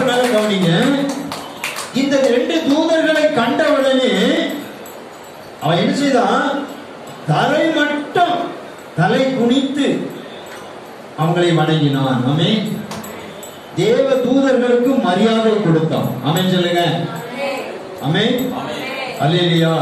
அப்பனால கவனிங்க இந்த ரெண்டு தூதர்களை கண்டவுடனே அவன் என்ன செய்தான் தலை மட்டும் தலை குனித்து அவங்களை வணங்கினான் ஆமே தேவ தூதர்களுக்கு மரியாதை கொடுத்தான் ஆமென் சொல்லுங்க ஆமென் அல்லேலியா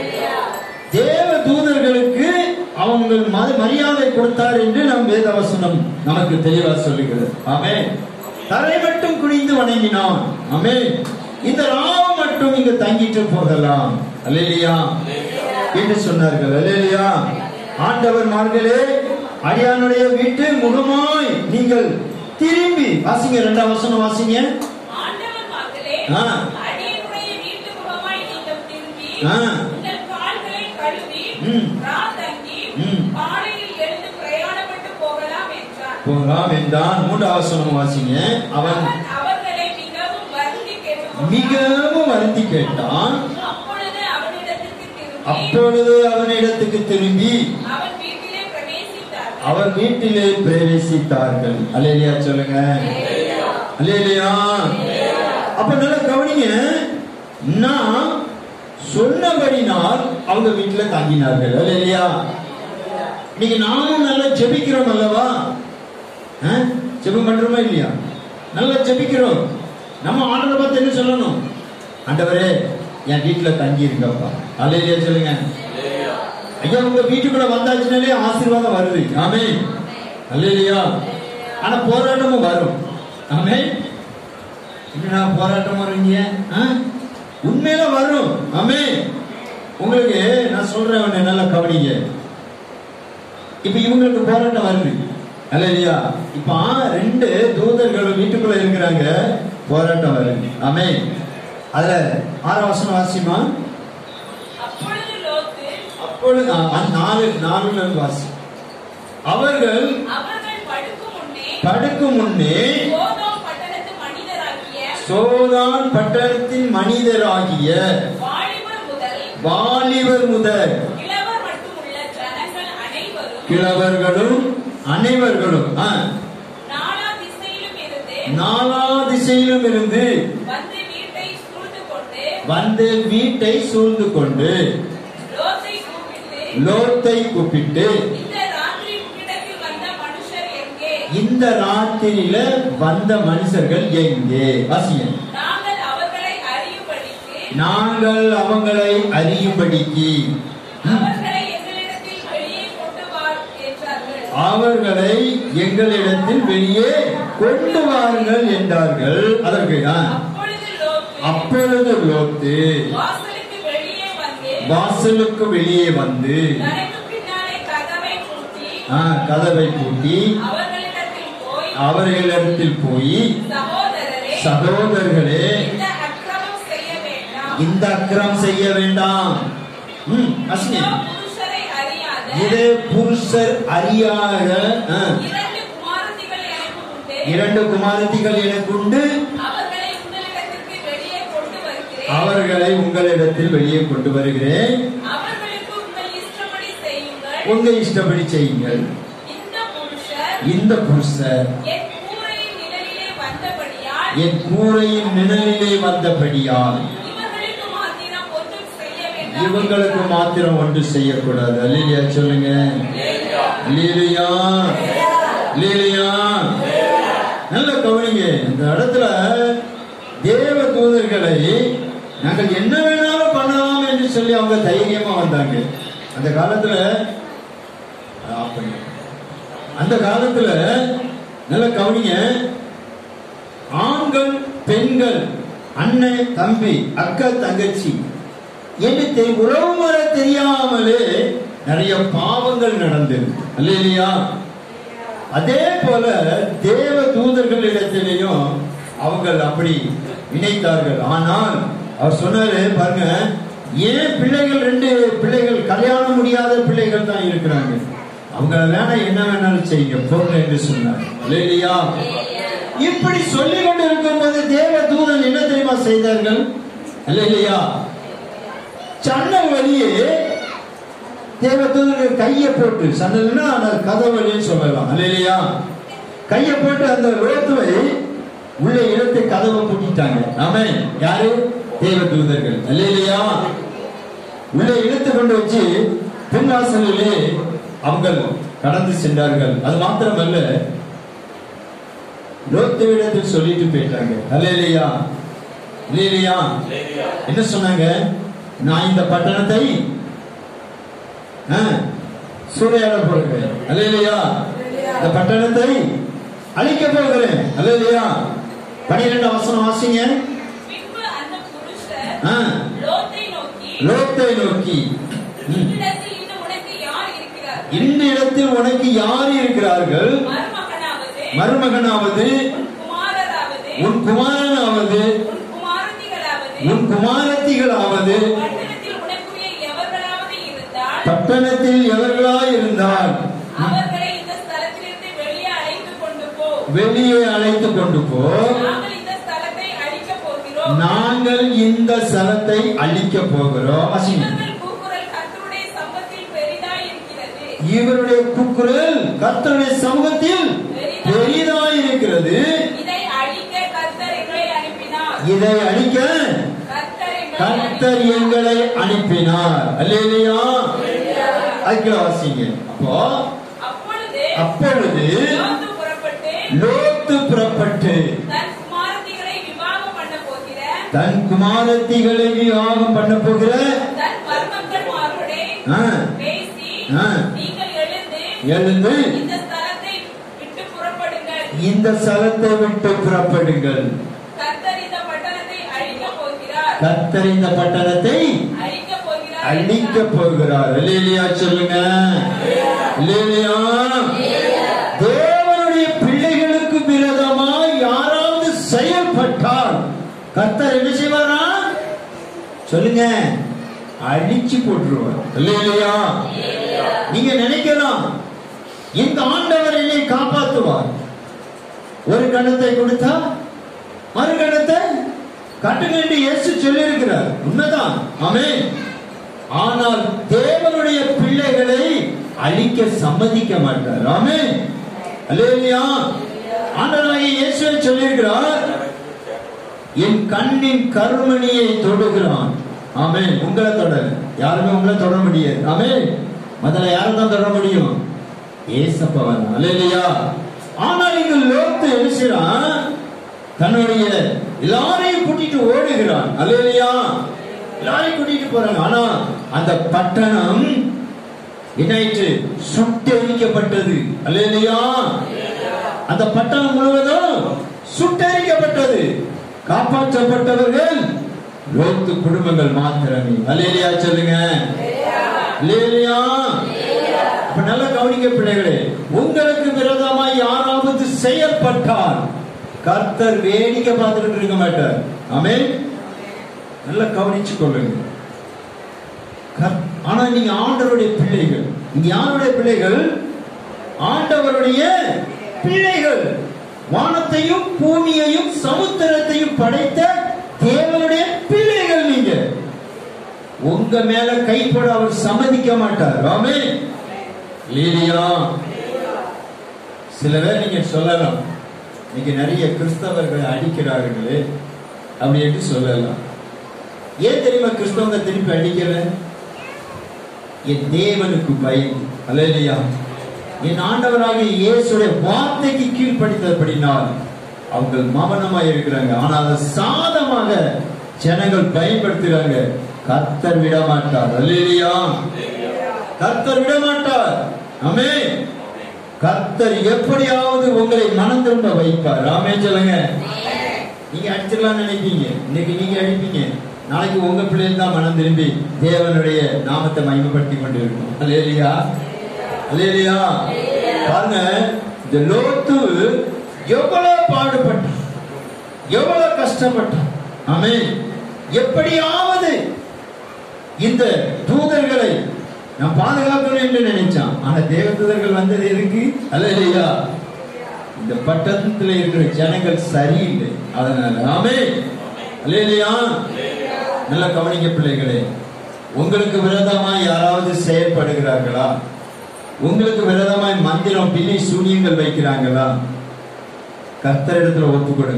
தேவ தூதர்களுக்கு அவங்க ம- மரியாதை கொடுத்தார் என்று நம் வேதவசனம் நமக்கு தெளிவா சொல்லுகிறது ஆமே தரை மட்டும் குனிந்து வணங்கினான் ஆமே இந்த ராவம் மட்டும் இங்கு தங்கிட்டு போகலாம் அல்லேலியா என்று சொன்னார்கள் அல்லேலியா ஆண்டவர் மார்களே அடியானுடைய வீட்டு முகமாய் நீங்கள் திரும்பி வாசிங்க இரண்டாம் வசனம் வாசிங்க ஆண்டவர் மகளே, ஆ. அடியேனுடைய வீட்டு முகமாய் நீங்கள் திரும்பி, ஆ. உங்கள் கால்களை கழுவி, ம். ராத்தங்கி, ம். காலையில் எழுந்து பிரயாணப்பட்டு போகலாம் என்றார். போகலாம் என்றான் மூன்றாம் வசனம் வாசிங்க அவன் அவன் அவர்களை மிகவும் வருந்தி கேட்டுக்கொண்டான். மிகவும் வருந்தி கேட்டான் அப்பொழுது அவனிடத்திற்கு திரும்பி, அப்பொழுது அவனிடத்துக்கு திரும்பி அவன் வீட்டிலே பிரவேசித்தார். அவர் வீட்டிலே பிரவேசித்தார்கள் அல்லேலியா சொல்லுங்க அல்லேலியா அப்ப நல்லா கவனிங்க நான் சொன்னபடினால் அவங்க வீட்டுல தங்கினார்கள் அல்லேலியா நீங்க நாமும் நல்லா ஜெபிக்கிறோம் அல்லவா ஆ? ஜெபம் பண்றோமா இல்லையா நல்லா ஜெபிக்கிறோம் நம்ம ஆண்டவரை பார்த்து என்ன சொல்லணும் ஆண்டவரே என் வீட்டுல தங்கி இருக்கப்பா அல்லேலியா சொல்லுங்க ஐயா உங்க வீட்டுக்குள்ள வந்தாச்சுனாலே ஆசீர்வாதம் வருது ஆமே அல்லையா ஆனா போராட்டமும் வரும் ஆமே என்னடா போராட்டம் வருங்க ஆ? உண்மையில வரும் ஆமே உங்களுக்கு நான் சொல்றேன் ஒண்ணு நல்லா கவனிங்க இப்ப இவங்களுக்கு போராட்டம் வருது அல்லையா இப்ப ரெண்டு தூதர்கள் வீட்டுக்குள்ள இருக்கிறாங்க போராட்டம் வருது ஆமே அதுல ஆறாம் வசனம் வாசிமா அப்பொழுது லோத்து, அப்பொழுது ஆ, ஆ, நாலு நாலுல இருந்து வாசி அவர்கள் அவர்கள் படுக்கும் முன்னே படுக்கும் முன்னே சோதோம் பட்டணத்து மனிதராகிய சோதான் பட்டணத்தின் மனிதராகிய வாலிபர் முதல் வாலிபர் முதல் இளவர் மட்டுமுள்ள ஜனங்கள் அனைவரும் கிழவர்களும் அனைவர்களும் ஆ, நாலா திசையிலும் இருந்து நாலா திசையிலும் இருந்து வந்து வீட்டை சூழ்ந்து கொண்டு வந்து வீட்டை சூழ்ந்து கொண்டு லோத்தை கூப்பிட்டு லோத்தை கூப்பிட்டு இந்த ராத்திரி உன்னிடத்தில் வந்த மனுஷர் எங்கே இந்த ராத்திரியில வந்த மனுஷர்கள் எங்கே வாசிங்க நாங்கள் அவர்களை அறியும்படிக்கு நாங்கள் அவங்களை அறியும்படிக்கு அவர்களை எங்களிடத்தில் வெளியே கொண்டு வா என்றார்கள் அவர்களை எங்களிடத்தில் வெளியே கொண்டு வாருங்கள் என்றார்கள் அதற்கு ஆ, அப்பொழுது லோத்து அப்பொழுது லோத்து வாசலுக்கு வெளியே வந்து வாசலுக்கு வெளியே வந்து தனக்கு பின்னாலே கதவை பூட்டி ஆ, கதவை பூட்டி அவர்களிடத்தில் போய் அவர்களிடத்தில் போய் சகோதரரே சகோதரர்களே இந்த அக்கிரமம் செய்ய வேண்டாம் இந்த அக்கிரம் செய்ய வேண்டாம் ம், வாசிங்க. இதோ புருஷரை அறியாத இது புருஷர் அறியாத ஆ, இரண்டு குமாரத்திகள் எனக்கு உண்டு இரண்டு குமாரத்திகள் எனக்கு உண்டு அவர்களை உங்களிடத்திற்கு வெளியே கொண்டு வருகிறேன் அவர்களை உங்களிடத்தில் வெளியே கொண்டு வருகிறேன் அவர்களுக்கு உங்கள் இஷ்டப்படி செய்யுங்கள் உங்க இஷ்டப்படி செய்யுங்கள் இந்த புருஷர் இந்த புருஷர் என் கூரையின் நிழலிலே வந்தபடியால் என் கூரையின் நிழலிலே வந்தபடியால் இவர்களுக்கு மாத்திரம் ஒன்றும் செய்ய வேண்டாம் இவங்களுக்கு என்றார். மாத்திரம் ஒன்று செய்யக்கூடாது அல்லையா சொல்லுங்க லீலியா லீலியா நல்ல கவனிங்க இந்த இடத்துல தேவ தூதர்களை நாங்கள் என்ன வேணாலும் பண்ணலாம் என்று சொல்லி அவங்க தைரியமா வந்தாங்க அந்த காலத்துல அஹ் off பண்ணு. அந்த காலத்துல நல்ல கவனிங்க ஆண்கள் பெண்கள் அண்ணன் தம்பி அக்கா தங்கச்சி என்று தெரி- உறவு முறை தெரியாமலே நிறைய பாவங்கள் நடந்தது இல்லையா அதே போல தேவ தூதர்களிடத்திலேயும் அவங்கள் அப்படி நினைத்தார்கள் ஆனால் அவர் சொன்னாரு பாருங்க ஏன் பிள்ளைகள் ரெண்டு பிள்ளைகள் கல்யாணம் முடியாத பிள்ளைகள் தான் இருக்கிறாங்க அவங்க வேணா என்ன வேணாலும் செய்யுங்க போங்க என்று சொன்னார் இல்லையா இப்படி சொல்லிக் கொண்டு இருக்கும்போது தேவ தூதன் என்ன தெரியுமா செய்தார்கள் இல்லையா சன்னல் வழியே தேவதூதர்கள் கையை போட்டு சன்னல்னா அந்த கதவு வழின்னு சொல்லலாம் இல்லையா கையை போட்டு அந்த ரோத்துவை உள்ள இடத்தை கதவை பூட்டிட்டாங்க ஆமே யாரு தேவ தூதர்கள் அல்லையா உள்ளே இழுத்து கொண்டு வச்சு பின்வாசலிலே அவங்க கடந்து சென்றார்கள் அது மாத்திரமல்ல லோத்துவிடத்தில் சொல்லிட்டு போயிட்டாங்க அல்லையா இல்லையா என்ன சொன்னாங்க நான் இந்த பட்டணத்தை ஆ, சூறையாட போகிறேன் அல்லையா இந்த பட்டணத்தை அழிக்க போகிறேன் அல்லையா பனிரெண்டாம் வசனம் வாசிங்க பின்பு அந்த புருஷர் ஆ, லோத்தை நோக்கி லோத்தை நோக்கி ம். "உன்னிடத்தில் இன்னும் உனக்கு யார் இருக்கிறார் இந்த இடத்தில் உனக்கு யார் இருக்கிறார்கள் மருமகனாவது மருமகனாவது உன் குமாரராவது உன் குமாரனாவது உன் குமாரத்திகளாவது உன் குமாரத்திகளாவது பட்டணத்தில் உனக்குரிய எவர்களாவது இருந்தால் பட்டணத்தில் எவர்களாய் இருந்தால் அவர்களை இந்த ஸ்தலத்திலிருந்து வெளியே அழைத்து கொண்டு போ வெளியே அழைத்து கொண்டு போ நாங்கள் இந்த ஸ்தலத்தை அழிக்கப் போகிறோம் நாங்கள் இந்த ஸ்தலத்தை அழிக்க போகிறோம் வாசிங்க. இவர்கள் கூக்குரல் கர்த்தருடைய சம்பத்தில் பெரிதாய் இருக்கிறது இவருடைய கூக்குரல் கர்த்தருடைய சமூகத்தில் பெரிதாய் இருக்கிறது இதை அழிக்க கர்த்தர் எங்களை அனுப்பினார் இதை அழிக்க கர்த்தர் எங்களை கர்த்தர் எங்களை அனுப்பினார் அல்லேலியா அதுக்கு வாசிங்க அப்போ அப்பொழுது அப்பொழுது லோத்து புறப்பட்டு லோத்து புறப்பட்டு தன் குமாரத்திகளை விவாகம் பண்ண போகிற தன் குமாரத்திகளை விவாகம் பண்ண போகிற தன் மருமக்கள்மாரோடே ஆ, பேசி ஆ. நீங்கள் எழுந்து எழுந்து இந்த ஸ்தலத்தை விட்டு புறப்படுங்கள் இந்த ஸ்தலத்தை விட்டு புறப்படுங்கள் கர்த்தர் இந்த பட்டணத்தை அழிக்க போகிறார் கர்த்தர் இந்த பட்டணத்தை அழிக்க போகிறார் அழிக்க என்றார். போகிறார் அல்லேலியா சொல்லுங்க அல்லேலியா தேவனுடைய பிள்ளைகளுக்கு விரோதமாய் யாராவது செயல்பட்டால் கர்த்தர் என்ன செய்வாரா சொல்லுங்க அழிச்சு போட்டுருவார் அல்லேலியா நீங்க நினைக்கலாம் இந்த ஆண்டவர் என்னை காப்பாற்றுவார் ஒரு கணத்தை கொடுத்தா மறு கணத்தை கட்டுங்க என்று இயேசு சொல்லியிருக்கிறார் உண்மைதான் ஆமென் ஆனால் தேவனுடைய பிள்ளைகளை அழிக்க சம்மதிக்க மாட்டார் ஆமென் அல்லேலூயா ஆண்டவராகிய இயேசு சொல்லியிருக்கிறார் என் கண்ணின் கருமணியை தொடுகிறான் ஆமென் உங்களை தொட யாருமே உங்களை தொட முடியாது ஆமென் முதல்ல யாரை தான் தொட முடியும் ஏசப்பவன் அல்லேலூயா ஆனால் இங்கு லோத்து என்ன செய்றான் தன்னுடைய எல்லாரையும் கூட்டிட்டு ஓடுகிறான் அல்லேலூயா எல்லாரையும் கூட்டிட்டு போறாங்க ஆனா அந்த பட்டணம் என்னாயிற்று சுட்டெரிக்கப்பட்டது அல்லேலூயா அந்த பட்டணம் முழுவதும் சுட்டெரிக்கப்பட்டது காப்பாற்றப்பட்டவர்கள் லோத்து குடும்பங்கள் மாத்திரமே அல்லேலியா சொல்லுங்க அல்லேலியா அப்ப நல்ல கவனிக்க பிள்ளைகளே உங்களுக்கு விரோதமாய் யாராவது செயல்பட்டால் கர்த்தர் வேடிக்கை பார்த்துட்டு இருக்க மாட்டார் ஆமென் நல்லா கவனிச்சு கொள்ளுங்க கர்- ஆனா நீங்க ஆண்டவருடைய பிள்ளைகள் நீங்க யாருடைய பிள்ளைகள் ஆண்டவருடைய பிள்ளைகள் வானத்தையும் பூமியையும் சமுத்திரத்தையும் படைத்த தேவனுடைய பிள்ளைகள் நீங்க உங்க மேல கைப்பட அவர் சம்மதிக்க மாட்டார் ஆமே லீலியா சில பேர் நீங்க சொல்லலாம் இன்னைக்கு நிறைய கிறிஸ்தவர்கள் அடிக்கிறார்களே அப்படி என்று சொல்லலாம் ஏன் தெரியுமா கிறிஸ்தவங்க திருப்பி அடிக்கல என் தேவனுக்கு பயந்து அல்லையா என் ஆண்டவராகிய இயேசுடைய வார்த்தைக்கு கீழ்ப்படித்தபடினால் அவங்க மௌனமா இருக்கிறாங்க ஆனா அதை சாதமாக ஜனங்கள் பயன்படுத்துறாங்க கர்த்தர் விட மாட்டார் அல்லையா கர்த்தர் விட மாட்டார் ஆமே கர்த்தர் எப்படியாவது உங்களை மனம் திரும்ப வைப்பார் ஆமே சொல்லுங்க நீங்க அடிச்சிடலாம் நினைப்பீங்க இன்னைக்கு நீங்க அடிப்பீங்க நாளைக்கு உங்க பிள்ளைகள் தான் மனம் திரும்பி தேவனுடைய நாமத்தை மகிமைப்படுத்தி கொண்டு இருக்கும் அல்லேலியா அல்லேலியா பாருங்க இந்த லோத்து எவ்வளவு பாடுபட்டான் எவ்வளவு கஷ்டப்பட்டான் ஆமே எப்படியாவது இந்த தூதர்களை நான் பாதுகாக்கணும் என்று நினைச்சான் ஆனா தேவ தூதர்கள் வந்தது எதுக்கு அல்லேலியா இந்த பட்டணத்துல இருக்கிற ஜனங்கள் சரியில்லை அதனால ஆமே அல்லேலியா நல்ல கவனிக்க பிள்ளைகளே உங்களுக்கு விரோதமாய் யாராவது செயல்படுகிறார்களா உங்களுக்கு விரோதமாய் மந்திரம் பில்லி சூனியங்கள் வைக்கிறாங்களா கர்த்தரிடத்துல ஒப்பு கொடுங்க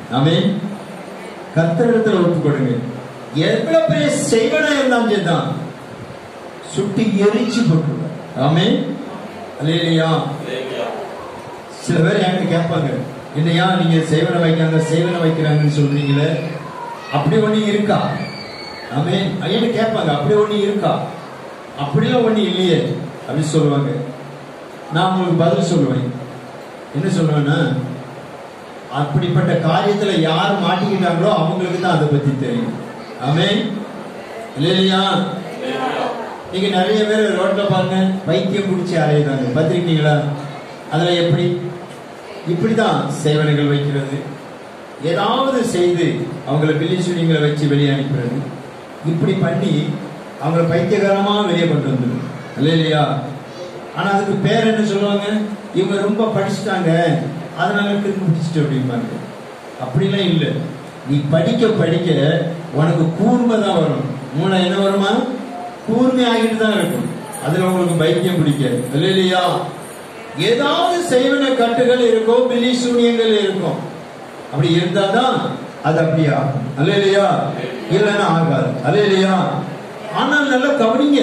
ஆமென் கர்த்தரிடத்துல ஒப்பு கொடுங்க எவ்வளவு பெரிய செய்வனா இருந்தாலும் சரிதான் சுட்டி எரிச்சு போட்டுருவார் ஆமென் அல்லேலூயா சில பேர் என்கிட்ட கேட்பாங்க என்னையா நீங்க சேவனை வைக்காங்க சேவனை வைக்கிறாங்கன்னு சொல்றீங்களே அப்படி ஒண்ணு இருக்கா ஆமென் ஐயன்னு கேட்பாங்க அப்படி ஒண்ணு இருக்கா அப்படிலாம் ஒண்ணு இல்லையே அப்படி சொல்லுவாங்க நான் உங்களுக்கு பதில் சொல்லுவேன் என்ன சொல்லுவேன்னா அப்படிப்பட்ட காரியத்துல யார் மாட்டிக்கிட்டாங்களோ அவங்களுக்கு தான் அதை பத்தி தெரியும் ஆமென் இல்லையா நீங்க நிறைய பேர் ரோட்ல பாருங்க வைத்தியம் குடிச்சு அலையுறாங்க பார்த்திருக்கீங்களா அதுல எப்படி இப்படிதான் சேவனைகள் வைக்கிறது ஏதாவது செய்து அவங்கள பில்லி சுனிங்களை வச்சு வெளியே அனுப்புறது இப்படி பண்ணி அவங்கள பைத்தியகரமா வெளியே கொண்டு வந்துடும் இல்லையா ஆனா அதுக்கு பேர் என்ன சொல்லுவாங்க இவங்க ரொம்ப படிச்சுட்டாங்க அதனால கிறுக்கு பிடிச்சிட்டு அப்படிம்பாங்க அப்படிலாம் இல்லை நீ படிக்க படிக்க உனக்கு கூர்மை தான் வரும் மூளை என்ன வருமா கூர்மை ஆகிட்டு தான் இருக்கும் அதுல உங்களுக்கு பைத்தியம் பிடிக்காது இல்லையா ஏதாவது செய்வன கட்டுகள் இருக்கும் பிலி சூனியங்கள் இருக்கும் அப்படி இருந்தாதான் அது அப்படி ஆகும் அல்லையா இல்லைன்னா ஆகாது அல்லையா ஆனால் நல்லா கவனிங்க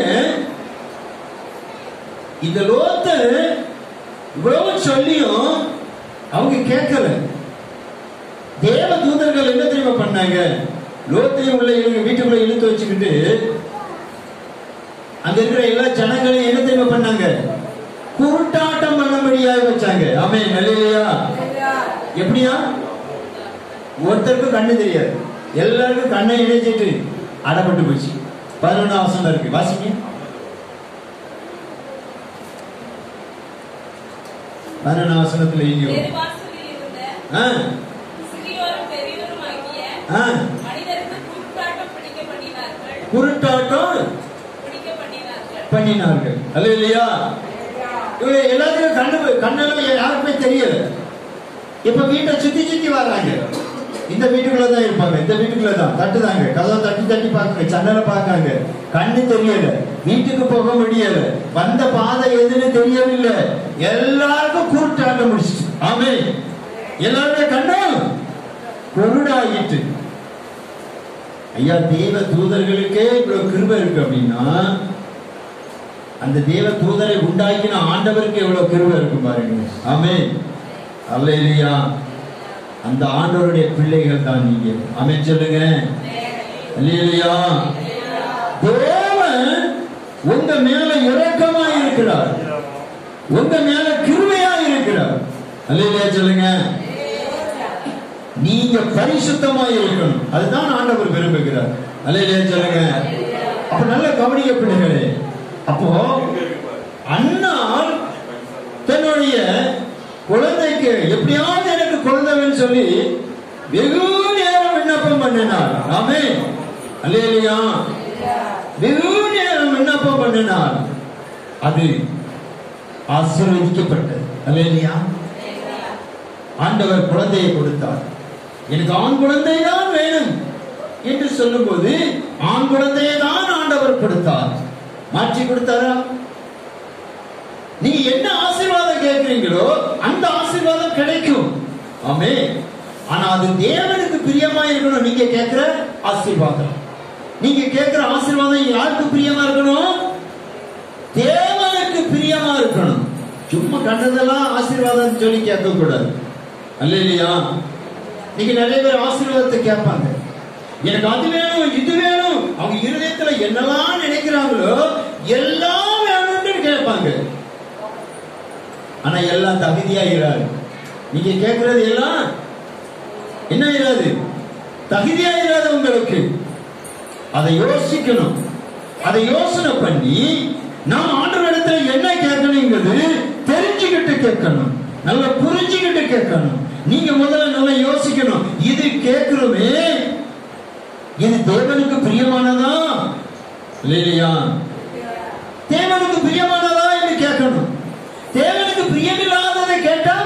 இந்த லோத்த இவ்வளவு சொல்லியும் அவங்க கேட்கல தேவ தூதர்கள் என்ன தெரியுமா பண்ணாங்க லோத்தையும் உள்ள இழுங்க வீட்டுக்குள்ள இழுத்து வச்சுக்கிட்டு அங்க இருக்கிற எல்லா ஜனங்களையும் என்ன தெரியுமா பண்ணாங்க குருட்டாட்டம் பண்ணும்படியாக வச்சாங்க ஆமே நல்லையா எப்படியா ஒருத்தருக்கும் கண்ணு தெரியாது எல்லாருக்கும் கண்ணை இணைச்சிட்டு அடப்பட்டு போச்சு பதினொன்றாம் வசனம் இருக்கு வாசிங்க பதினொன்றாம் வசனத்துல எங்கேயோ தெருவாசலில் இருந்த ஆ, சிறியோரும் பெரியோருமாகிய ஆ, மனிதருக்கு குருட்டாட்டம் பிடிக்க பண்ணினார்கள் குருட்டாட்டம் பிடிக்க பண்ணினார்கள் பண்ணினார்கள் அல்ல இல்லையா இவங்க எல்லாத்துக்கும் கண்ணு கண்ணெல்லாம் யாருக்குமே தெரியல இப்ப வீட்டை சுத்தி சுத்தி வர்றாங்க இந்த வீட்டுக்குள்ள தான் இருப்பாங்க இந்த வீட்டுக்குள்ள தான் தட்டுதாங்க கதவை தட்டி தட்டி பார்க்காங்க ஜன்னலை பார்க்காங்க கண்ணு தெரியல வீட்டுக்கு போக முடியல வந்த பாதை எதுன்னு தெரியவில்லை எல்லாருக்கும் குருட்டாட்டம் முடிச்சிட்டு ஆமே எல்லாருடைய கண்ணும் குருடாகிட்டு ஐயா தேவ தூதர்களுக்கே இவ்வளவு கிருபை இருக்கு அப்படின்னா அந்த தேவ தூதரை உண்டாக்கின ஆண்டவருக்கு எவ்வளவு கிருபை இருக்கு பாருங்க ஆமே அல்ல இல்லையா அந்த ஆண்டவருடைய பிள்ளைகள் தான் நீங்க ஆமே சொல்லுங்க இல்லையா தேவன் உங்க மேல இரக்கமா இருக்கிறார் உங்க மேல கிருபையா இருக்கிறார் அல்லையா சொல்லுங்க நீங்க பரிசுத்தமா இருக்கணும் அதுதான் ஆண்டவர் விரும்புகிறார் அல்லையா சொல்லுங்க அப்ப நல்ல கவனிக்க பிள்ளைகளே அப்போ அண்ணால் தன்னுடைய குழந்தைக்கு எப்படியாவது எனக்கு குழந்தைன்னு சொல்லி வெகு நேரம் விண்ணப்பம் பண்ணினார் ஆமே அல்லையா வெகு நேரம் விண்ணப்பம் பண்ணினார் அது ஆசீர்வதிக்கப்பட்டது அல்லையா ஆண்டவர் குழந்தையை கொடுத்தார் எனக்கு ஆண் குழந்தை தான் வேணும் என்று சொல்லும்போது ஆண் குழந்தையை தான் ஆண்டவர் கொடுத்தார் மாற்றி கொடுத்தாரா நீ என்ன ஆசீர்வாதம் கேட்கிறீங்களோ அந்த ஆசீர்வாதம் கிடைக்கும் ஆமே ஆனா அது தேவனுக்கு பிரியமா இருக்கணும் நீங்க கேட்கிற ஆசீர்வாதம் நீங்க கேட்கிற ஆசீர்வாதம் யாருக்கு பிரியமா இருக்கணும் தேவனுக்கு பிரியமா இருக்கணும் சும்மா கண்டதெல்லாம் ஆசீர்வாதம் சொல்லி கேட்க கூடாது அல்ல இல்லையா நீங்க நிறைய பேர் ஆசீர்வாதத்தை கேட்பாங்க எனக்கு அது வேணும் இது வேணும் அவங்க இருதயத்துல என்னெல்லாம் நினைக்கிறாங்களோ எல்லாம் வேணும்னு கேட்பாங்க ஆனா எல்லாம் தகுதியா இராது நீங்க கேட்கறது எல்லாம் என்ன இராது தகுதியா இராது உங்களுக்கு அதை யோசிக்கணும் அதை யோசனை பண்ணி நாம் ஆண்டவரிடத்துல என்ன கேட்கணுங்கிறது தெரிஞ்சுக்கிட்டு கேட்கணும் நல்லா புரிஞ்சுக்கிட்டு கேட்கணும் நீங்க முதல்ல நல்லா யோசிக்கணும் இது கேட்கிறோமே இது தேவனுக்கு பிரியமானதா இல்லையா தேவனுக்கு பிரியமானதா என்று கேட்கணும் தேவனுக்கு பிரியமில்லாததை கேட்டா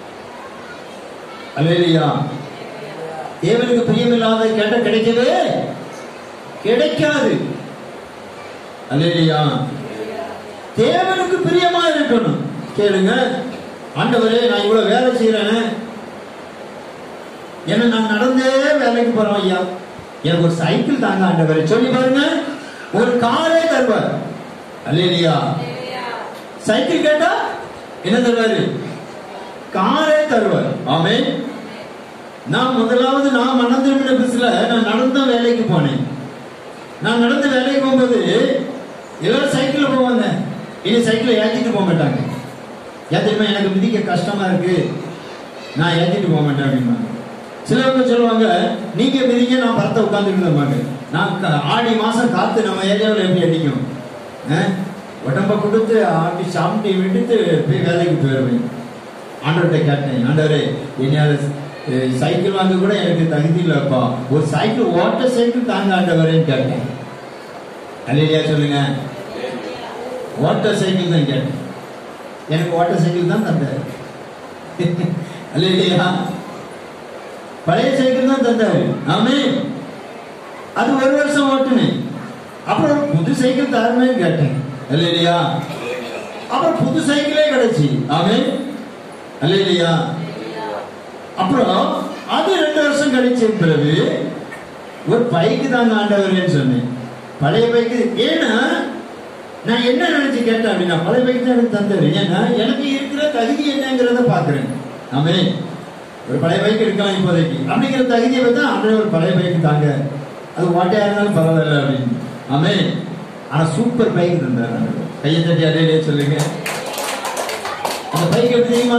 அல்லையா தேவனுக்கு பிரியமில்லாததை கேட்டா கிடைக்கவே கிடைக்காது அல்லையா தேவனுக்கு பிரியமா இருக்கணும் கேளுங்க ஆண்டவரே நான் இவ்வளவு வேலை செய்யறேன் ஏன்னா நான் நடந்தே வேலைக்கு போறேன் ஐயா எனக்கு ஒரு சைக்கிள் தாங்க ஆண்டவர் சொல்லி பாருங்க ஒரு காரே தருவார் அல்லையா சைக்கிள் கேட்டா என்ன தருவாரு காரே தருவார் ஆமே நான் முதலாவது நான் மனம் திரும்பின பஸ்ல நான் நடந்த வேலைக்கு போனேன் நான் நடந்து வேலைக்கு போகும்போது எல்லாரும் சைக்கிள்ல போவாங்க இனி சைக்கிளை ஏற்றிட்டு போக மாட்டாங்க ஏன் தெரியுமா எனக்கு மிதிக்க கஷ்டமா இருக்கு நான் ஏற்றிட்டு போக மாட்டேன் அப்படிம்பாங்க சிலவங்க சொல்லுவாங்க நீங்க மிதிக்க நான் பரத்தை உட்காந்துருந்தோம்பாங்க நான் க- ஆடி மாசம் காத்து நம்ம ஏரியாவில் எப்படி அடிக்கும் அஹ்? உடம்ப கொடுத்து ஆட்டி சாப்பிட்டு விட்டுட்டு போய் வேலைக்கு போயிடுவேன் ஆண்டவர்கிட்ட கேட்டேன் ஆண்டவரே என்னால அஹ், சைக்கிள் வாங்க கூட எனக்கு தகுதி இல்லப்பா ஒரு சைக்கிள் ஓட்ட சைக்கிள் தாங்க ஆண்டவரேன்னு கேட்டேன் அல்லையா சொல்லுங்க ஓட்ட சைக்கிள் தான் கேட்டேன் எனக்கு ஓட்ட சைக்கிள் தான் தந்தாரு அல்லையா பழைய சைக்கிள் தான் தந்தாரு ஆமே அது ஒரு வருஷம் ஓட்டுனேன் அப்புறம் புது சைக்கிள் தரணும்னு கேட்டேன் அல்லையா அப்புறம் புது சைக்கிளே கிடைச்சி ஆமே அல்லையா அப்புறம் அது ரெண்டு வருஷம் கழிச்ச பிறகு ஒரு பைக்கு தாங்க ஆண்டவரேன்னு சொன்னேன் பழைய பைக்கு ஏன்னா நான் என்ன நினைச்சு கேட்டேன் அப்படின்னா பழைய பைக் தான் எனக்கு தந்தாரு ஏன்னா எனக்கு இருக்கிற தகுதி என்னங்கிறத பாக்குறேன் ஆமே ஒரு பழைய பைக் இருக்கலாம் இப்போதைக்கு அப்படிங்கிற தகுதியை பார்த்தா அப்படியே ஒரு பழைய பைக் தாங்க அது ஓட்டையா இருந்தாலும் பரவாயில்ல அப்படின்னு ஆமே ஆனா சூப்பர் பைக் தந்தாரு ஆண்டவர். கையை தட்டி அடையிலே சொல்லுங்க அந்த பைக் எப்படி தெரியுமா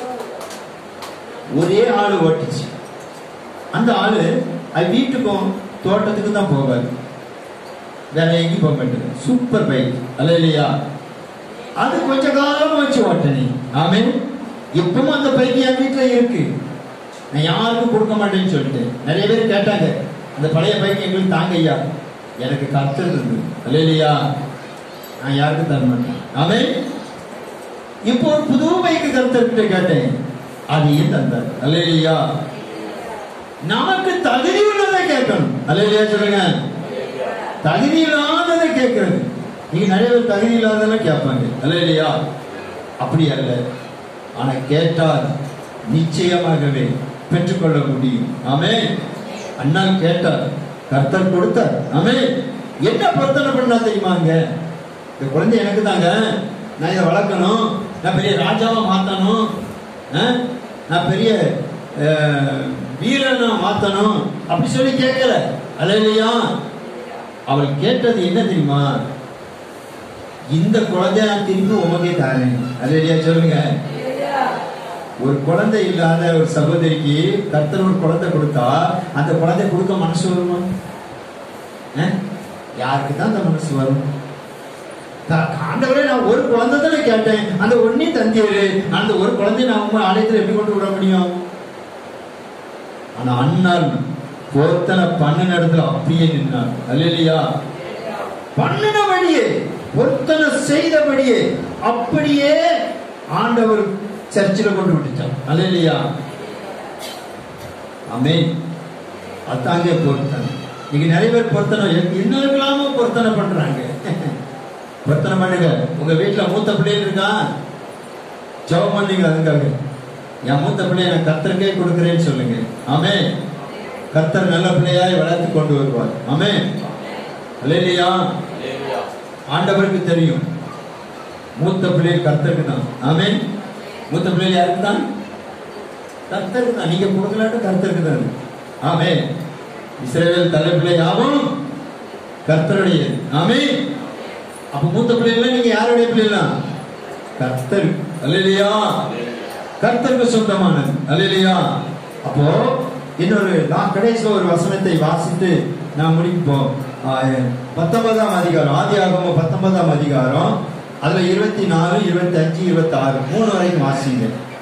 ஒரே ஆளு ஓட்டுச்சு அந்த ஆளு அது வீட்டுக்கும் தோட்டத்துக்கு தான் போவாரு வேற எங்கேயும் போக மாட்டேன் சூப்பர் பைக் அல்ல இல்லையா அது கொஞ்ச காலம் வச்சு ஓட்டனே ஆமே இப்பவும் அந்த பைக் என் வீட்டுல இருக்கு நான் யாருக்கும் கொடுக்க மாட்டேன்னு சொல்லிட்டு நிறைய பேர் கேட்டாங்க அந்த பழைய பைக் எங்களுக்கு தாங்க ஐயா எனக்கு கத்தல் இருந்து அல்ல இல்லையா நான் யாருக்கும் தர மாட்டேன் ஆமே இப்போ ஒரு புது பைக்கு கருத்தர்கிட்ட கேட்டேன் அதையும் தந்தார் அல்ல இல்லையா நமக்கு தகுதி உள்ளதை கேட்கணும் அல்ல இல்லையா சொல்லுங்க தகுதி இல்லாததை கேட்கறது நீங்க நிறைய பேர் தகுதி இல்லாததெல்லாம் கேட்பாங்க அல்ல இல்லையா அப்படி அல்ல ஆனா கேட்டால் நிச்சயமாகவே பெற்றுக்கொள்ள முடியும் ஆமே அண்ணா கேட்டார் கர்த்தர் கொடுத்தார் ஆமே என்ன பிரார்த்தனை பண்ணா தெரியுமாங்க இந்த குழந்தை எனக்கு தாங்க நான் இதை வளர்க்கணும் நான் பெரிய ராஜாவா மாத்தணும் ஆ? நான் பெரிய அஹ், வீரனா மாத்தணும் அப்படி சொல்லி கேட்கல அல்ல இல்லையா அவள் கேட்டது என்ன தெரியுமா இந்த குழந்தைய நான் திருப்பி உமக்கே தாரேன் அல்ல இல்லையா சொல்லுங்க ஒரு குழந்தை இல்லாத ஒரு சகோதரிக்கு கர்த்தர் ஒரு குழந்தை கொடுத்தா அந்த குழந்தை கொடுக்க மனசு வருமா அஹ்? யாருக்கு தான் அந்த மனசு வரும் த- ஆண்டவரே நான் ஒரு குழந்தை தானே கேட்டேன் அந்த ஒன்னையும் தந்தியரு அந்த ஒரு குழந்தைய நான் உங்க ஆலயத்தில் எப்படி கொண்டு விட முடியும் ஆனா அண்ணால் பொருத்தனை பண்ணின இடத்துல அப்படியே நின்னார் அல்லையா பண்ணினபடியே பொருத்தனை செய்தபடியே அப்படியே ஆண்டவர் சர்ச்சில் கொண்டு விட்டுட்டார் அல்லையா ஆமென் அதாங்க பொருத்தனை நீங்க நிறைய பேர் பொருத்தனை என்ன இருக்கலாமோ பொருத்தனை பண்றாங்க பொருத்தனை பண்ணுங்க உங்க வீட்டுல மூத்த பிள்ளைகள் இருக்கா ஜெபம் பண்ணீங்க அதுக்காக என் மூத்த பிள்ளைய நான் கத்தருக்கே கொடுக்கிறேன்னு சொல்லுங்க ஆமே கத்தர் நல்ல பிள்ளையாய் வளர்த்து கொண்டு வருவார் ஆமே அல்லையா ஆண்டவருக்கு தெரியும் மூத்த பிள்ளைகள் கர்த்தருக்கு தான் ஆமே மூத்த பிள்ளைகள் யாருக்கு தான் கர்த்தருக்கு தான் நீங்க கொடுக்கலாட்டு கர்த்தருக்கு தான் ஆமே இஸ்ரேல் தலைப்பிள்ளை யாவும் கர்த்தருடைய ஆமே அப்ப மூத்த பிள்ளைகள் நீங்க யாருடைய பிள்ளைலாம் கர்த்தர் அல்லையா கர்த்தருக்கு சொந்தமானது அல்லையா அப்போ இன்னொரு நான் கடைசியில் ஒரு வசனத்தை வாசித்து நான் முடிப்போம் ஆஹ், பத்தொன்பதாம் அதிகாரம் ஆதி ஆகமம் பத்தொன்பதாம் அதிகாரம் அதுல இருபத்தி நாலு இருபத்தி அஞ்சு இருபத்தி ஆறு மூணு வரைக்கும் வாசிங்க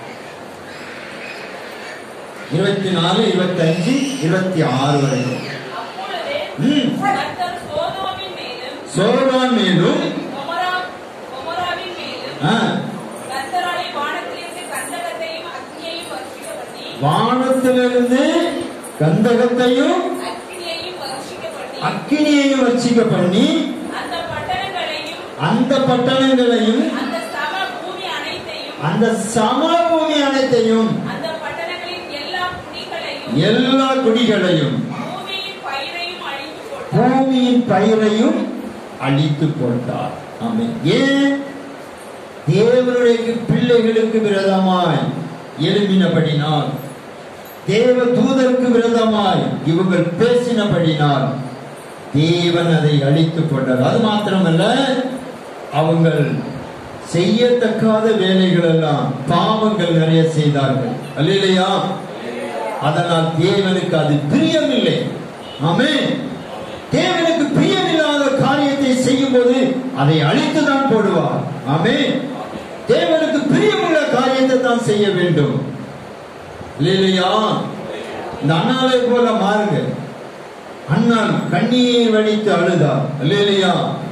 இருபத்தி நாலு இருபத்தி அஞ்சு இருபத்தி ஆறு வரைக்கும் அப்பொழுது ம். கர்த்தர் சோதோமின் மேலும் சோழான் மேலும் கொமரா- கொமோராவின் மேலும் ஆ, கர்த்தராலே வானத்திலிருந்து கந்தகத்தையும் அக்னியையும் வருஷிக்க பண்ணி வானத்திலிருந்து கந்தகத்தையும் அக்னியையும் வருஷிக்க பண்ணி அக்கினியையும் வர்ச்சிக்க பண்ணி அந்த பட்டணங்களையும் அந்த பட்டணங்களையும் அந்த சம பூமி அனைத்தையும் அந்த சமபூமி அனைத்தையும் அந்த பட்டணங்களின் எல்லா குடிகளையும் எல்லா குடிகளையும் பூமியின் பயிரையும் அழித்து போட்டார் பூமியின் பயிரையும் அழித்து போட்டார் ஆமென் ஏன் தேவனுடைய பிள்ளைகளுக்கு விரதமாய் எழுப்பினபடினால் தேவ தூதருக்கு விரதமாய் இவர்கள் பேசினபடினால் தேவன் அதை அழித்து போட்டார் அது மாத்திரமல்ல அவங்கள் செய்யத்தக்காத வேலைகள் எல்லாம் பாவங்கள் நிறைய செய்தார்கள் அல்லையா அதனால் தேவனுக்கு அது பிரியமில்லை ஆமென் தேவனுக்கு பிரியமில்லாத காரியத்தை செய்யும் போது அதை அழித்துதான் போடுவார் ஆமென் தேவனுக்கு பிரியமுள்ள காரியத்தை தான் செய்ய வேண்டும் இல்லையா இந்த அண்ணாலை போல மாறுங்க அண்ணான் கண்ணீர் வடித்து அழுதார் இல்லையா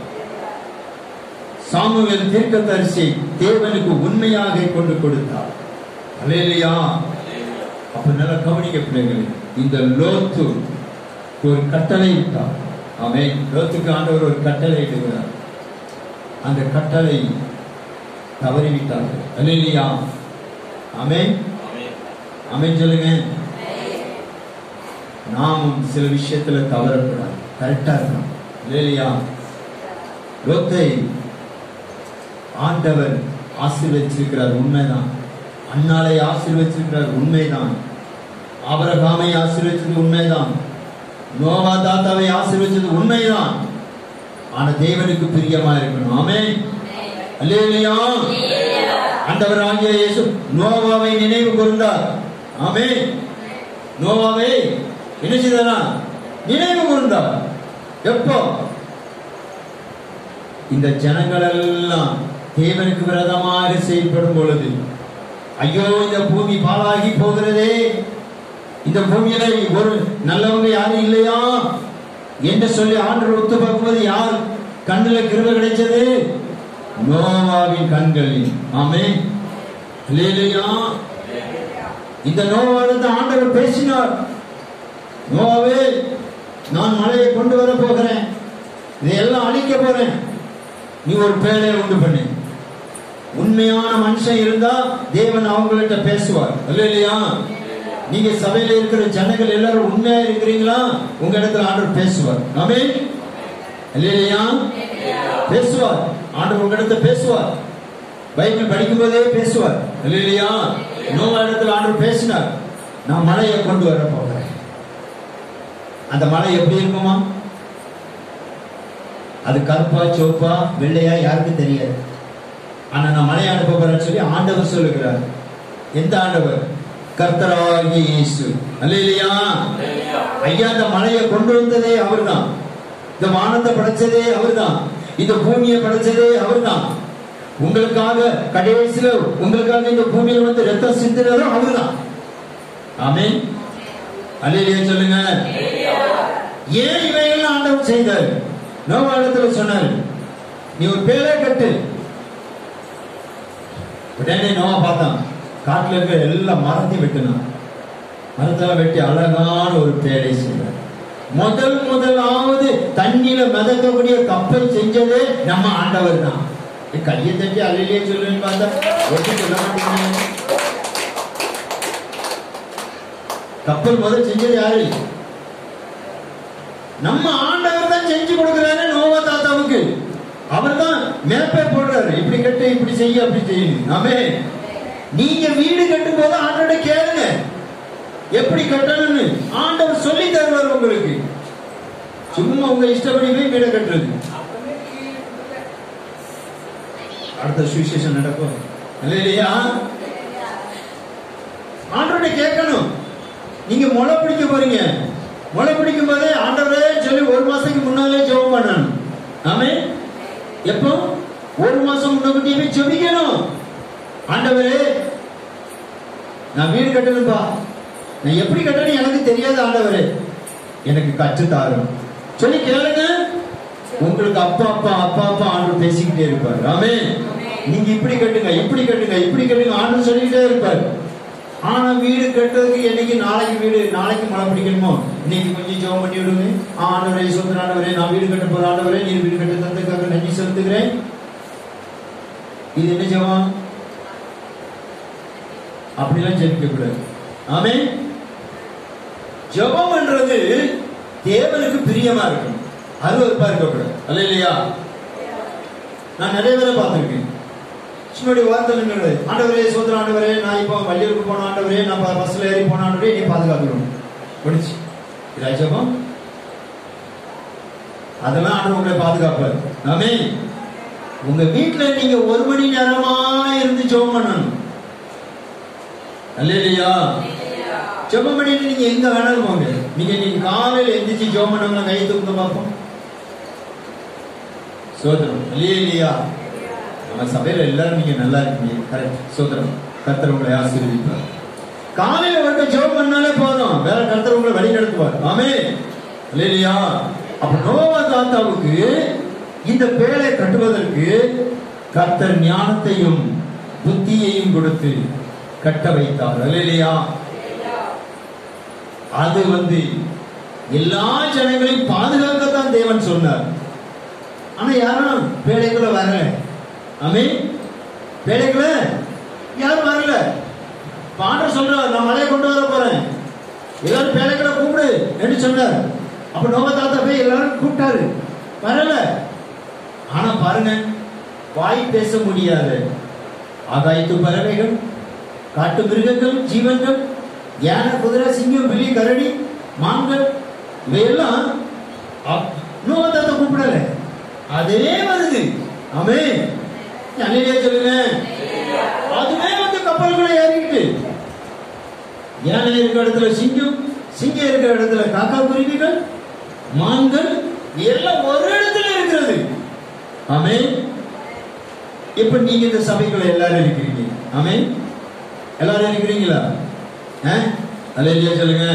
சாமுவேல் தீர்க்கதரிசி தேவனுக்கு உண்மையாக கொண்டு கொடுத்தார் அல்லேலியா அப்ப நல்லா கவனிக்க பிள்ளைகளே இந்த லோத்து ஒரு கட்டளை இட்டார் அவன் லோத்துக்கு ஆண்டவர் ஒரு கட்டளை இடுகிறார் அந்த கட்டளை தவறிவிட்டார்கள் அல்லேலியா ஆமென் ஆமென் சொல்லுங்க நாமும் சில விஷயத்துல தவறக்கூடாது கரெக்டா இருக்கணும் இல்லையா லோத்தை ஆண்டவர் ஆசீர்வச்சிருக்கிறார் உண்மைதான் அன்னாலை ஆசீர்வச்சிருக்கிறார் உண்மைதான் ஆபரகாமை ஆசீர்வச்சது உண்மைதான் நோவா தாத்தாவை ஆசீர்வச்சது உண்மைதான் ஆனா தேவனுக்கு பிரியமா இருக்கணும் ஆமென் அல்லேலூயா ஆண்டவர் ஆகிய இயேசு நோவாவை நினைவு கூர்ந்தார் ஆமென் நோவாவை என்ன செய்தாரா நினைவு கூர்ந்தார் எப்போ இந்த ஜனங்கள் எல்லாம் தேவனுக்கு விரதமாக செயல்படும் பொழுது ஐயோ இந்த பூமி பாழாகி போகிறதே இந்த பூமியில ஒரு நல்லவங்க யாரும் இல்லையா என்று சொல்லி ஆண்டு ஒத்து பார்க்கும்போது யார் கண்ணுல கிருபை கிடைச்சது நோவாவின் கண்களில் ஆமே இல்லையா இந்த நோவானது ஆண்டவர் பேசினார் நோவாவே நான் மழையை கொண்டு வர போகிறேன் இதையெல்லாம் அழிக்க போறேன் நீ ஒரு பேரை உண்டு பண்ணு உண்மையான மனுஷன் இருந்தா தேவன் அவங்கள்ட்ட பேசுவார் இல்லையா நீங்க சபையில இருக்கிற ஜனங்கள் எல்லாரும் உண்மையா இருக்கிறீங்களா உங்க இடத்துல ஆண்டவர் பேசுவார் ஆமே இல்லையா பேசுவார் ஆண்டவர் உங்க இடத்துல பேசுவார் பைபிள் படிக்கும் போதே பேசுவார் இல்லையா நோவா இடத்துல ஆண்டவர் பேசினார் நான் மழையை கொண்டு வர போகிறேன் அந்த மழை எப்படி இருக்குமா அது கருப்பா சோப்பா வெள்ளையா யாருக்கும் தெரியாது ஆனா நான் மழை அனுப்ப போறேன்னு சொல்லி ஆண்டவர் சொல்லுகிறார் எந்த ஆண்டவர் கர்த்தராகிய இயேசு அல்லையா ஐயா இந்த மழையை கொண்டு வந்ததே அவர்தான் இந்த வானத்தை படைச்சதே அவர்தான் இந்த பூமியை படைச்சதே அவர்தான் உங்களுக்காக கடைசியில உங்களுக்காக இந்த பூமியில வந்து ரத்தம் சிந்தினதும் அவர்தான் ஆமென் அல்லையா சொல்லுங்க ஏன் இவையெல்லாம் ஆண்டவர் செய்தார் நோவா இடத்துல சொன்னார் நீ ஒரு பேரை கட்டு உடனே நோவா பார்த்தான் காட்டுல இருக்கிற எல்லா மரத்தையும் வெட்டினான் மரத்தெல்லாம் வெட்டி அழகான ஒரு பேடை செய்தார் முதல் முதலாவது தண்ணியில மிதக்கக்கூடிய கப்பல் செஞ்சதே நம்ம ஆண்டவர் தான் கையை தட்டி அலையிலேயே சொல்லுன்னு பார்த்தா ஒட்டி சொல்ல மாட்டேங்கிறாங்க கப்பல் முதல் செஞ்சது யாரு நம்ம ஆண்டவர் தான் செஞ்சு கொடுக்கிறாரு நோவா தாத்தாவுக்கு அவர் தான் மேப்பே போடுறாரு இப்படி கட்டு இப்படி செய்ய அப்படி செய்யணும் ஆமே நீங்க வீடு கட்டும் போது ஆண்டோட கேளுங்க எப்படி கட்டணும்னு ஆண்டவர் சொல்லி தருவார் உங்களுக்கு சும்மா உங்க இஷ்டப்படி போய் வீடை கட்டுறது அடுத்த சுவிசேஷன் நடக்கும் இல்லையா ஆண்டவர்கிட்ட கேட்கணும் நீங்க முளை பிடிக்க போறீங்க முளை பிடிக்கும் போதே ஆண்டவரே சொல்லி ஒரு மாசத்துக்கு முன்னாலே ஜெபம் பண்ணணும் ஆமே எப்போ ஒரு மாசம் முன்னாடி போய் ஜெபிக்கணும் ஆண்டவரே நான் வீடு கட்டணும்பா நான் எப்படி கட்டணும் எனக்கு தெரியாது ஆண்டவரே எனக்கு கற்று தாரும் சொல்லி கேளுங்க உங்களுக்கு அப்பா அப்பா அப்பா அப்பா ஆண்டு பேசிக்கிட்டே இருப்பார் ஆமே நீங்க இப்படி கட்டுங்க இப்படி கட்டுங்க இப்படி கட்டுங்க ஆண்டு சொல்லிக்கிட்டே இருப்பார் ஆனா வீடு கட்டுறதுக்கு என்னைக்கு நாளைக்கு வீடு நாளைக்கு மழை பிடிக்கணுமோ இன்னைக்கு கொஞ்சம் ஜெபம் பண்ணி விடுங்க ஆண்டவரே சொந்த ஆண்டவரே நான் வீடு கட்ட போற ஆண்டவரே நீ வீடு கட்ட தந்ததுக்காக நன்றி செலுத்துகிறேன் இது என்ன ஜெபம் அப்படிலாம் ஜெபிக்க கூடாது ஆமே ஜெபம்ன்றது தேவனுக்கு பிரியமா இருக்கும் அருவருப்பா இருக்கக்கூடாது அல்ல இல்லையா நான் நிறைய பேரை பார்த்திருக்கேன் சும்மாடி வார்த்தை நின்னுடு. ஆண்டவரே சோதர ஆண்டவரே நான் இப்போ வள்ளியூருக்கு போன ஆண்டவரே நான் ப- பஸ்ல ஏறி போன ஆண்டவரே நீ பாதுகாக்கணும் முடிச்சு இதா ஜெபம் அதெல்லாம் ஆண்டவர் உங்களை பாதுகாப்பார் ஆமே உங்க வீட்டுல நீங்க ஒரு மணி நேரமா இருந்து ஜெபம் பண்ணணும் அல்ல இல்லையா ஜெபம் பண்ணிட்டு நீங்க எங்க வேணாலும் போங்க நீங்க நீங்க காலையில எந்திரிச்சு ஜெபம் பண்ணவங்க கை தூக்க பார்ப்போம் சோதரம் இல்லையா இல்லையா நம்ம சபையில எல்லாரும் நீங்க நல்லா இருக்கீங்க கரெக்ட் சோதரம் கர்த்தர் உங்களை ஆசீர்வதிப்பார் காலையில வந்து ஜெபம் பண்ணாலே போதும் வேற கர்த்தர் உங்களை வழி நடத்துவார் ஆமே இல்லையா அப்ப நோவா தாத்தாவுக்கு இந்த பேழை கட்டுவதற்கு கர்த்தர் ஞானத்தையும் புத்தியையும் கொடுத்து கட்ட வைத்தார் இல்லையா அது வந்து எல்லா ஜனங்களையும் பாதுகாக்கத்தான் தேவன் சொன்னார் ஆனா யாரும் பேழைக்குள்ள வரல ஆமே பேழைக்குள்ள யாரும் வரல பாண்டர் சொல்றார் நான் மலையை கொண்டு வர போறேன் எல்லாரும் பேழைக்குள்ள கூப்பிடு என்று சொன்னார் அப்ப நோக தாத்தா போய் எல்லாரும் கூப்பிட்டாரு வரல ஆனா பாருங்க வாய் பேச முடியாத ஆகாயத்து பறவைகள் காட்டு மிருகங்கள் ஜீவன்கள் யானை குதிரை சிங்கம் பிலி கரடி மான்கள் இவையெல்லாம் அப்- நோவா தாத்தா கூப்பிடல அதே வருது ஆமே அல்லையே சொல்லுங்க அதுவே வந்து கப்பலுக்குள்ள ஏறிக்கிட்டு யானை இருக்கிற இடத்துல சிங்கம் சிங்கம் இருக்கிற இடத்துல காக்கா குருவிகள் மான்கள் எல்லாம் ஒரு இடத்துல இருக்கிறது ஆமே இப்ப நீங்க இந்த சபைக்குள்ள எல்லாரும் இருக்கிறீங்க ஆமே எல்லாரும் இருக்கிறீங்களா அல்லையா சொல்லுங்க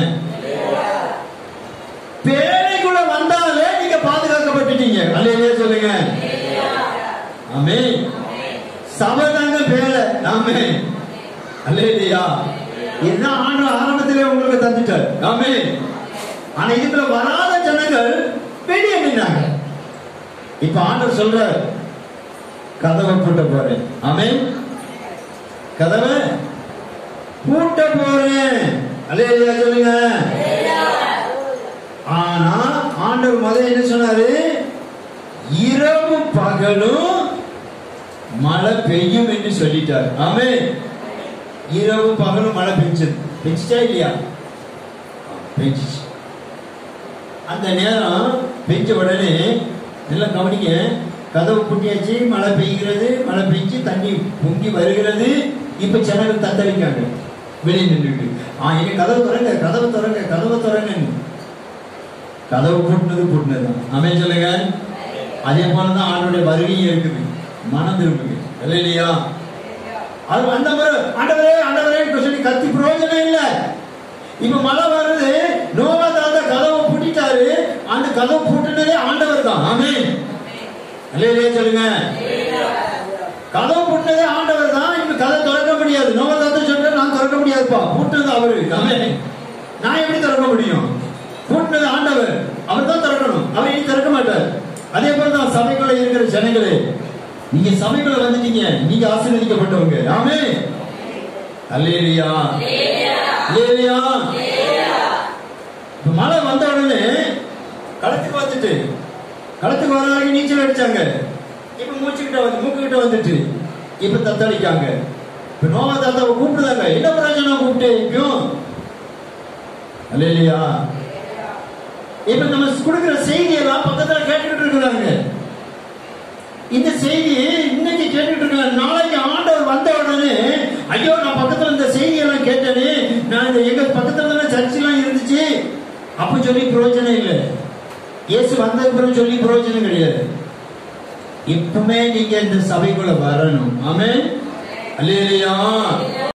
பேழைக்குள்ள வந்தாலே நீங்க பாதுகாக்கப்பட்டுட்டீங்க அல்லையா சொல்லுங்க ஆமே சபை தாங்க பேழை ஆமே அல்லையா என்ன ஆண்டு ஆரம்பத்திலே உங்களுக்கு தந்துட்டார் ஆமே ஆனா இதுக்குள்ள வராத ஜனங்கள் வெளியே நின்னாங்க இப்ப ஆண்டவர் சொல்ற கதவை பூட்ட போறேன் ஆமே கதவை பூட்ட போறேன் அல்லையா சொல்லுங்க ஆனா ஆண்டவர் முதல்ல என்ன சொன்னாரு இரவு பகலும் மழை பெய்யும் என்று சொல்லிட்டார் ஆமே இரவு பகலும் மழை பெஞ்சது பெஞ்சிச்சா இல்லையா பெஞ்சிச்சு அந்த நேரம் பெஞ்ச உடனே நல்லா கவனிங்க கதவு பூட்டியாச்சு மழை பெய்கிறது மழை பெஞ்சு தண்ணி பொங்கி வருகிறது இப்ப ஜனங்கள் தத்தளிக்காங்க வெளியே நின்றுட்டு ஆ இனி கதவு திறங்க கதவு திறங்க கதவு திறங்க கதவு பூட்டினது பூட்டினது தான் அமே சொல்லுங்க அதே போலதான் ஆண்டோடைய வருகையும் இருக்குது மனம் திரும்புங்க இல்லை இல்லையா அது அந்த முறை ஆண்டவரே ஆண்டவரே சொல்லி கத்தி பிரயோஜனம் இல்ல இப்ப மழை வருது நோவா தாத்தா கதவை பூட்டிட்டாரு அந்த கதவு பூட்டினதே ஆண்டவர் தான் ஆமே இல்லையா சொல்லுங்க கதவு பூட்டினதே ஆண்டவர் தான் இப்ப கதை திறக்க முடியாது நோவா தாத்தா சொல்ற நான் திறக்க முடியாதுப்பா பூட்டினது அவரு ஆமே நான் எப்படி திறக்க முடியும் பூட்டினது ஆண்டவர் அவர் தான் திறக்கணும் அவர் இனி திறக்க மாட்டார் அதே போல தான் சபைக்குள்ள இருக்கிற ஜனங்களே நீங்க சபைக்குள்ள வந்துட்டீங்க நீங்க ஆசீர்வதிக்கப்பட்டவங்க ஆமே அல்லேலியா அல்லேலியா இப்ப மழை வந்த உடனே களத்துக்கு வந்துட்டு களத்துக்கு வர வரைக்கும் நீச்சல் அடிச்சாங்க இப்ப மூச்சுக்கிட்ட வந்து மூக்கு கிட்ட வந்துட்டு இப்ப தத்தளிக்காங்க இப்ப நோவா தாத்தாவை கூப்பிடுதாங்க என்ன பிரயோஜனம் கூப்பிட்டு இப்பயும் அல்லேலியா இப்ப நம்ம கொடுக்கிற செய்தி எல்லாம் பக்கத்துல கேட்டுக்கிட்டு இருக்கிறாங்க இந்த செய்தி இன்னைக்கு கேட்டுட்டு இருக்காங்க நாளைக்கு ஆண்டவர் வந்த உடனே ஐயோ நான் பக்கத்துல இந்த செய்தி எல்லாம் கேட்டேனே நான் இந்த எங்க பக்கத்துல தானே சர்ச் எல்லாம் இருந்துச்சு அப்ப சொல்லி பிரயோஜனம் இல்லை இயேசு வந்ததுக்கு பிறகு சொல்லி பிரயோஜனம் கிடையாது இப்பவுமே நீங்க இந்த சபைக்குள்ள வரணும் ஆமே அல்லையா